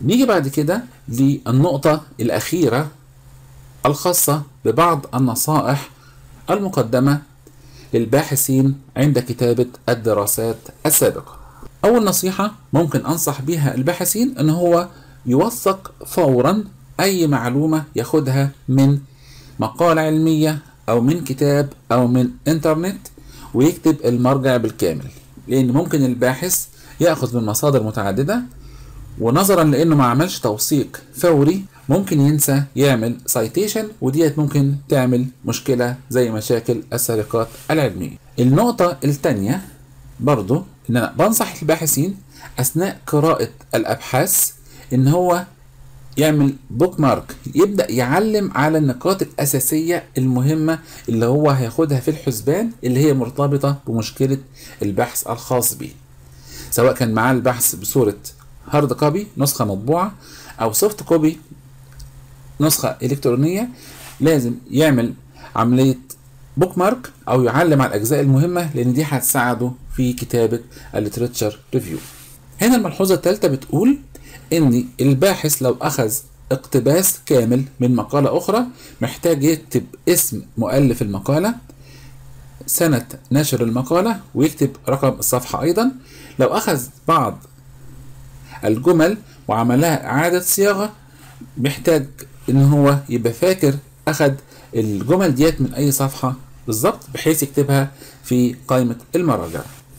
نيجي بعد كده للنقطة الأخيرة الخاصة ببعض النصائح المقدمة للباحثين عند كتابة الدراسات السابقة أول نصيحة ممكن أنصح بها الباحثين أن هو يوثق فورا أي معلومة ياخدها من مقالة علمية أو من كتاب أو من إنترنت ويكتب المرجع بالكامل لأن ممكن الباحث يأخذ من مصادر متعددة ونظرا لأنه ما عملش توثيق فوري ممكن ينسى يعمل سايتيشن وديت ممكن تعمل مشكلة زي مشاكل السرقات العلمية النقطة الثانية برضو ان انا بنصح الباحثين اثناء قراءة الابحاث ان هو يعمل بوك مارك يبدأ يعلم على النقاط الأساسية المهمة اللي هو هياخدها في الحسبان اللي هي مرتبطة بمشكلة البحث الخاص به سواء كان معاه البحث بصورة هارد كوبي نسخة مطبوعة أو سوفت كوبي نسخة إلكترونية لازم يعمل عملية بوك مارك أو يعلم على الأجزاء المهمة لأن دي هتساعده في كتابة الليترتشر ريفيو هنا الملحوظة الثالثة بتقول إن الباحث لو أخذ اقتباس كامل من مقالة أخرى محتاج يكتب اسم مؤلف المقالة سنة نشر المقالة ويكتب رقم الصفحة أيضا لو أخذ بعض الجمل وعملها إعادة صياغة محتاج إن هو يبقى فاكر أخذ الجمل ديت من أي صفحة بالظبط بحيث يكتبها في قائمة المراجع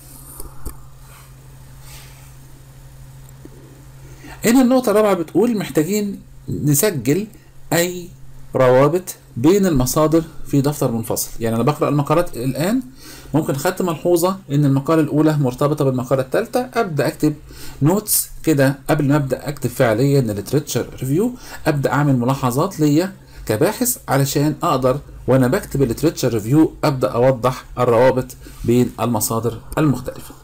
هنا النقطة الرابعة بتقول محتاجين نسجل أي روابط بين المصادر في دفتر منفصل يعني أنا بقرأ المقالات الآن ممكن خدت ملحوظة إن المقالة الأولى مرتبطة بالمقالة الثالثة أبدأ أكتب نوتس كده قبل ما أبدأ أكتب فعليا الليتريتشر ريفيو أبدأ أعمل ملاحظات ليا كباحث علشان أقدر وأنا بكتب الليتريتشر ريفيو أبدأ أوضح الروابط بين المصادر المختلفة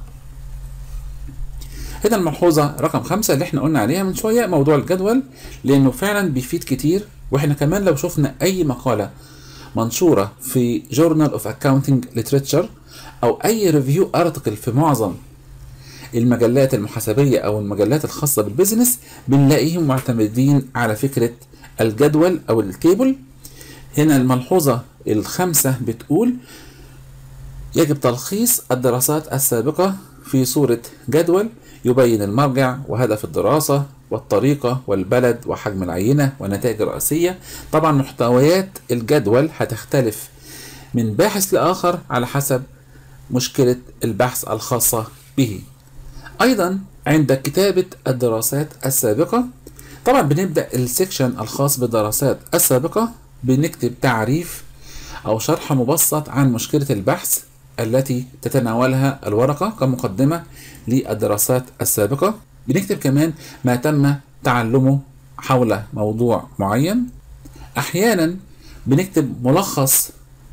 هنا الملحوظة رقم خمسة اللي احنا قلنا عليها من شوية موضوع الجدول لأنه فعلا بيفيد كتير واحنا كمان لو شفنا أي مقالة منشورة في جورنال اوف اكاونتنج ليتريتشر أو أي ريفيو ارتكل في معظم المجلات المحاسبية أو المجلات الخاصة بالبيزنس بنلاقيهم معتمدين على فكرة الجدول أو التيبل هنا الملحوظة الخامسة بتقول يجب تلخيص الدراسات السابقة في صورة جدول يبين المرجع وهدف الدراسة والطريقة والبلد وحجم العينة والنتائج الرئيسية طبعا محتويات الجدول هتختلف من باحث لآخر على حسب مشكلة البحث الخاصة به أيضا عند كتابة الدراسات السابقة طبعا بنبدأ السكشن الخاص بالدراسات السابقة بنكتب تعريف أو شرح مبسط عن مشكلة البحث التي تتناولها الورقة كمقدمة للدراسات السابقة بنكتب كمان ما تم تعلمه حول موضوع معين أحيانا بنكتب ملخص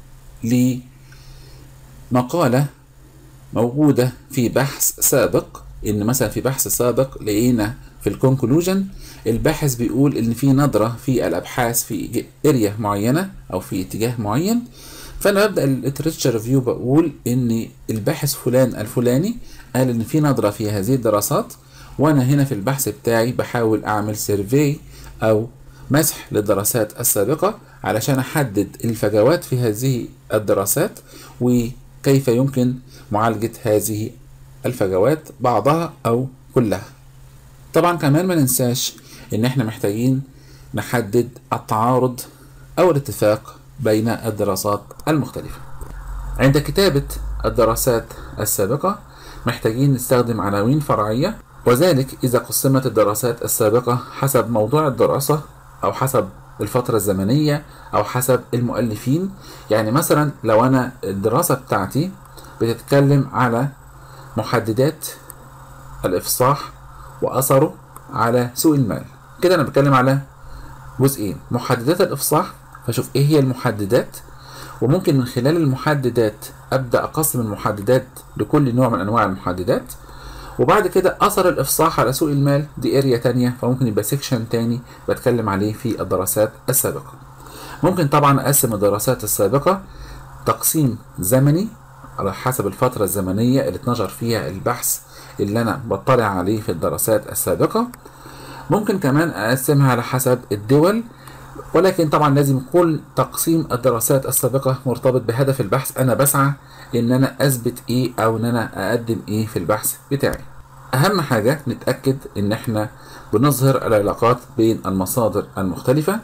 لمقالة موجودة في بحث سابق إن مثلا في بحث سابق لقينا في الكونكلوجن الباحث بيقول إن في نظرة في الأبحاث في اريا معينة أو في اتجاه معين فانا ببدا الليترشر ريفيو بقول ان الباحث فلان الفلاني قال ان في نظره في هذه الدراسات وانا هنا في البحث بتاعي بحاول اعمل سيرفي او مسح للدراسات السابقه علشان احدد الفجوات في هذه الدراسات وكيف يمكن معالجه هذه الفجوات بعضها او كلها طبعا كمان ما ننساش ان احنا محتاجين نحدد التعارض او الاتفاق بين الدراسات المختلفة. عند كتابة الدراسات السابقة محتاجين نستخدم عناوين فرعية وذلك إذا قسمت الدراسات السابقة حسب موضوع الدراسة أو حسب الفترة الزمنية أو حسب المؤلفين يعني مثلا لو أنا الدراسة بتاعتي بتتكلم على محددات الإفصاح وأثره على سوق المال كده أنا بتكلم على جزئين محددات الإفصاح فاشوف ايه هي المحددات وممكن من خلال المحددات ابدا اقسم المحددات لكل نوع من انواع المحددات وبعد كده اثر الافصاح على سوق المال دي اريا تانية فممكن يبقى سيكشن تاني بتكلم عليه في الدراسات السابقة ممكن طبعا اقسم الدراسات السابقة تقسيم زمني على حسب الفترة الزمنية اللي اتنشر فيها البحث اللي انا بطلع عليه في الدراسات السابقة ممكن كمان اقسمها على حسب الدول ولكن طبعا لازم يكون تقسيم الدراسات السابقة مرتبط بهدف البحث أنا بسعى إن أنا أثبت إيه أو إن أنا أقدم إيه في البحث بتاعي أهم حاجة نتأكد إن إحنا بنظهر العلاقات بين المصادر المختلفة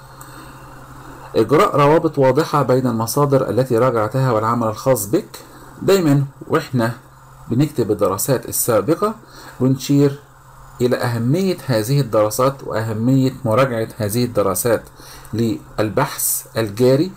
إجراء روابط واضحة بين المصادر التي راجعتها والعمل الخاص بك دايما وإحنا بنكتب الدراسات السابقة بنشير إلى أهمية هذه الدراسات وأهمية مراجعة هذه الدراسات للبحث الجاري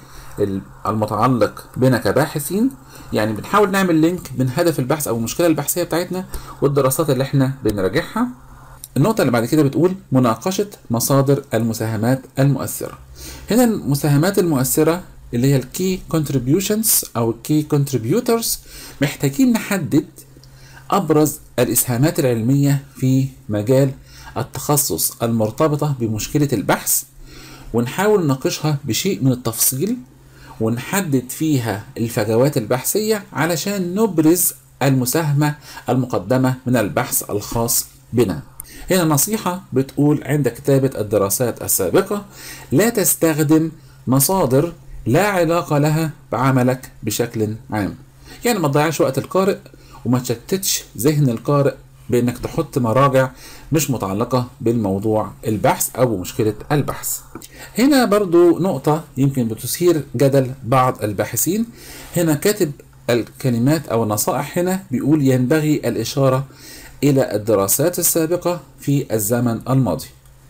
المتعلق بنا كباحثين يعني بنحاول نعمل لينك بين هدف البحث أو المشكلة البحثية بتاعتنا والدراسات اللي احنا بنراجعها النقطة اللي بعد كده بتقول مناقشة مصادر المساهمات المؤثرة هنا المساهمات المؤثرة اللي هي الكي contributions أو الكي contributors محتاجين نحدد أبرز الإسهامات العلمية في مجال التخصص المرتبطة بمشكلة البحث ونحاول نناقشها بشيء من التفصيل ونحدد فيها الفجوات البحثية علشان نبرز المساهمة المقدمة من البحث الخاص بنا هنا نصيحة بتقول عند كتابة الدراسات السابقة لا تستخدم مصادر لا علاقة لها بعملك بشكل عام يعني ما تضيعش وقت القارئ وما تشتتش ذهن القارئ بانك تحط مراجع مش متعلقة بالموضوع البحث او مشكلة البحث هنا برضو نقطة يمكن بتثير جدل بعض الباحثين هنا كاتب الكلمات او النصائح هنا بيقول ينبغي الاشارة الى الدراسات السابقة في الزمن الماضي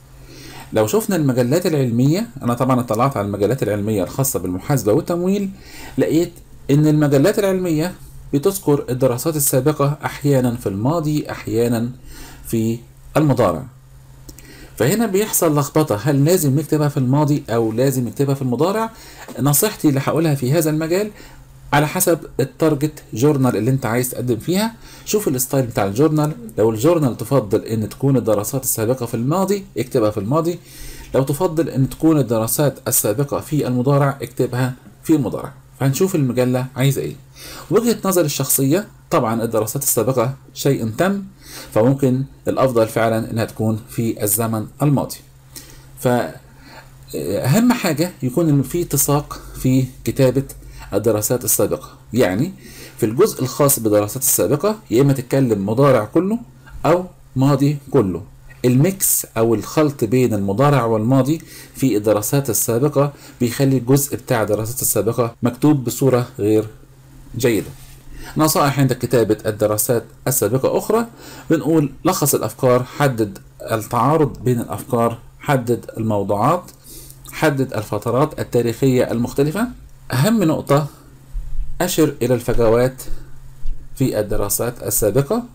لو شفنا المجلات العلمية أنا طبعا اطلعت على المجلات العلمية الخاصة بالمحاسبة والتمويل لقيت إن المجلات العلمية بتذكر الدراسات السابقة أحيانا في الماضي أحيانا في المضارع فهنا بيحصل لخبطة هل لازم نكتبها في الماضي أو لازم نكتبها في المضارع نصيحتي اللي هقولها في هذا المجال على حسب التارجت جورنال اللي انت عايز تقدم فيها شوف الستايل بتاع الجورنال لو الجورنال تفضل ان تكون الدراسات السابقة في الماضي اكتبها في الماضي لو تفضل ان تكون الدراسات السابقة في المضارع اكتبها في المضارع فهنشوف المجلة عايزة ايه وجهة نظر الشخصية طبعا الدراسات السابقة شيء تم فممكن الافضل فعلا انها تكون في الزمن الماضي فأهم حاجة يكون إن في اتساق في كتابة الدراسات السابقة يعني في الجزء الخاص بالدراسات السابقة يا إما تتكلم مضارع كله أو ماضي كله الميكس أو الخلط بين المضارع والماضي في الدراسات السابقة بيخلي الجزء بتاع الدراسات السابقة مكتوب بصورة غير جيدة نصائح عند كتابة الدراسات السابقة أخرى بنقول لخص الأفكار حدد التعارض بين الأفكار حدد الموضوعات حدد الفترات التاريخية المختلفة أهم نقطة أشر إلى الفجوات في الدراسات السابقة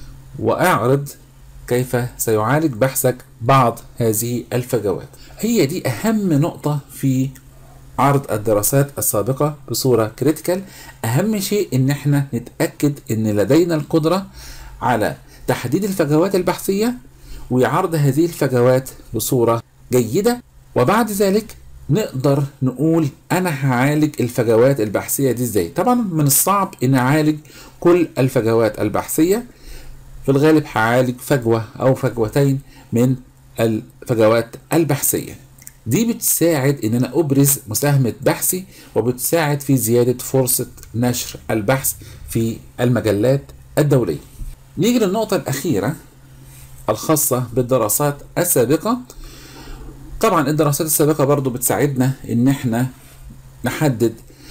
وأعرض كيف سيعالج بحثك بعض هذه الفجوات هي دي أهم نقطة في عرض الدراسات السابقة بصورة كريتيكال أهم شيء إن احنا نتأكد إن لدينا القدرة على تحديد الفجوات البحثية وعرض هذه الفجوات بصورة جيدة وبعد ذلك نقدر نقول انا هعالج الفجوات البحثيه دي ازاي طبعا من الصعب ان اعالج كل الفجوات البحثيه في الغالب هعالج فجوه او فجوتين من الفجوات البحثيه دي بتساعد ان انا ابرز مساهمه بحثي وبتساعد في زياده فرصه نشر البحث في المجلات الدوليه نيجي للنقطه الاخيره الخاصه بالدراسات السابقه طبعا الدراسات السابقة برضو بتساعدنا ان احنا نحدد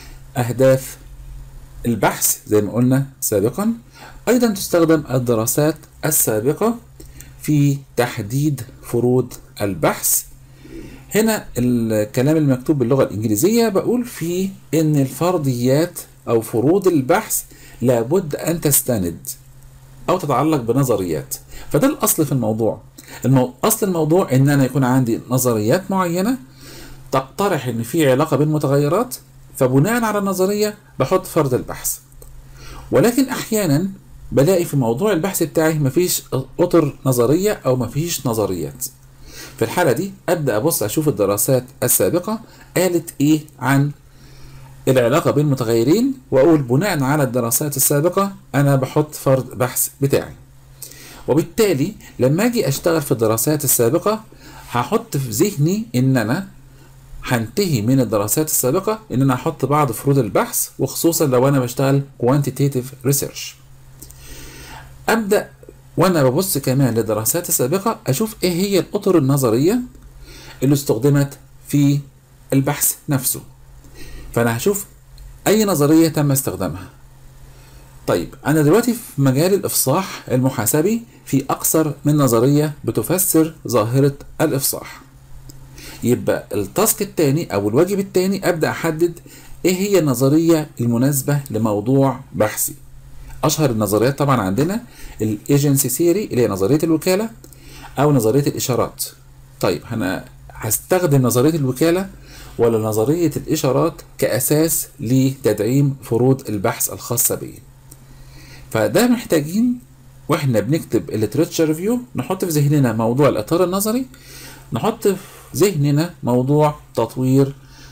اهداف البحث زي ما قلنا سابقا ايضا تستخدم الدراسات السابقة في تحديد فروض البحث هنا الكلام المكتوب باللغة الإنجليزية بقول فيه إن الفرضيات أو فروض البحث لابد أن تستند أو تتعلق بنظريات فده الأصل في الموضوع المو... اصل الموضوع ان انا يكون عندي نظريات معينه تقترح ان في علاقه بين متغيرات فبناء على النظريه بحط فرض البحث ولكن احيانا بلاقي في موضوع البحث بتاعي مفيش اطر نظريه او مفيش نظريات في الحاله دي ابدا ابص اشوف الدراسات السابقه قالت ايه عن العلاقه بين متغيرين واقول بناء على الدراسات السابقه انا بحط فرض بحث بتاعي وبالتالي لما اجي اشتغل في الدراسات السابقة هحط في ذهني ان انا هنتهي من الدراسات السابقة ان انا هحط بعض فروض البحث وخصوصا لو انا بشتغل quantitative research ابدأ وانا ببص كمان للدراسات السابقة اشوف ايه هي الاطر النظرية اللي استخدمت في البحث نفسه فانا هشوف اي نظرية تم استخدامها طيب انا دلوقتي في مجال الافصاح المحاسبي في اكثر من نظرية بتفسر ظاهرة الافصاح يبقى التاسك التاني او الواجب التاني ابدا احدد ايه هي النظرية المناسبة لموضوع بحثي اشهر النظريات طبعا عندنا الايجنسي ثيوري اللي هي نظرية الوكالة او نظرية الاشارات طيب انا هستخدم نظرية الوكالة ولا نظرية الإشارات كأساس لتدعيم فروض البحث الخاصة بي فده محتاجين واحنا بنكتب الليترتشر ريفيو نحط في ذهننا موضوع الإطار النظري نحط في ذهننا موضوع تطوير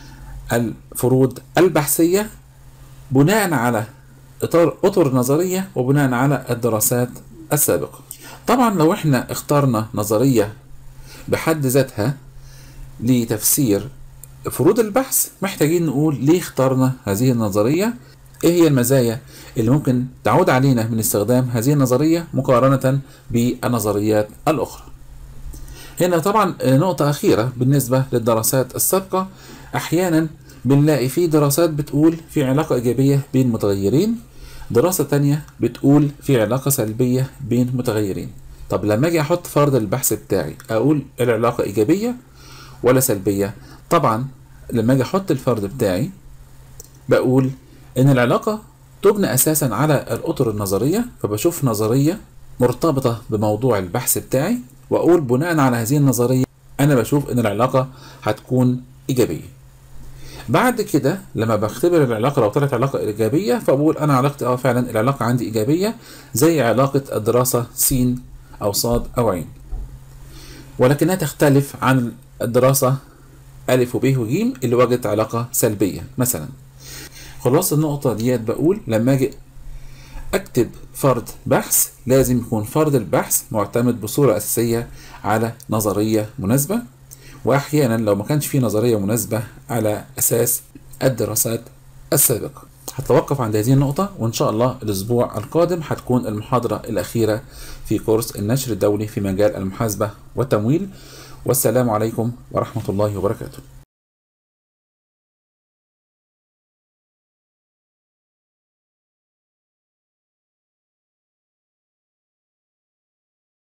الفروض البحثية بناء على إطار أطر نظرية وبناء على الدراسات السابقة طبعا لو احنا اخترنا نظرية بحد ذاتها لتفسير فروض البحث محتاجين نقول ليه اخترنا هذه النظرية ايه هي المزايا اللي ممكن تعود علينا من استخدام هذه النظرية مقارنة بالنظريات الأخرى هنا طبعا نقطة أخيرة بالنسبة للدراسات السابقة أحيانا بنلاقي في دراسات بتقول في علاقة إيجابية بين متغيرين دراسة تانية بتقول في علاقة سلبية بين متغيرين طب لما أجي أحط فرض البحث بتاعي أقول العلاقة إيجابية ولا سلبية طبعا لما أجي أحط الفرض بتاعي بقول إن العلاقة تبنى أساسا على الأطر النظرية فبشوف نظرية مرتبطة بموضوع البحث بتاعي وأقول بناء على هذه النظرية أنا بشوف إن العلاقة هتكون إيجابية بعد كده لما بختبر العلاقه لو طلعت علاقه ايجابيه فبقول انا علاقتي اه فعلا العلاقه عندي ايجابيه زي علاقه الدراسه س او صاد او عين ولكنها تختلف عن الدراسه الف وب وج اللي وجدت علاقه سلبيه مثلا خلاص النقطه ديت بقول لما اجي اكتب فرض بحث لازم يكون فرض البحث معتمد بصوره اساسيه على نظريه مناسبه واحيانا لو ما كانش في نظريه مناسبه على اساس الدراسات السابقه هتوقف عند هذه النقطة وإن شاء الله الأسبوع القادم هتكون المحاضرة الأخيرة في كورس النشر الدولي في مجال المحاسبة والتمويل والسلام عليكم ورحمة الله وبركاته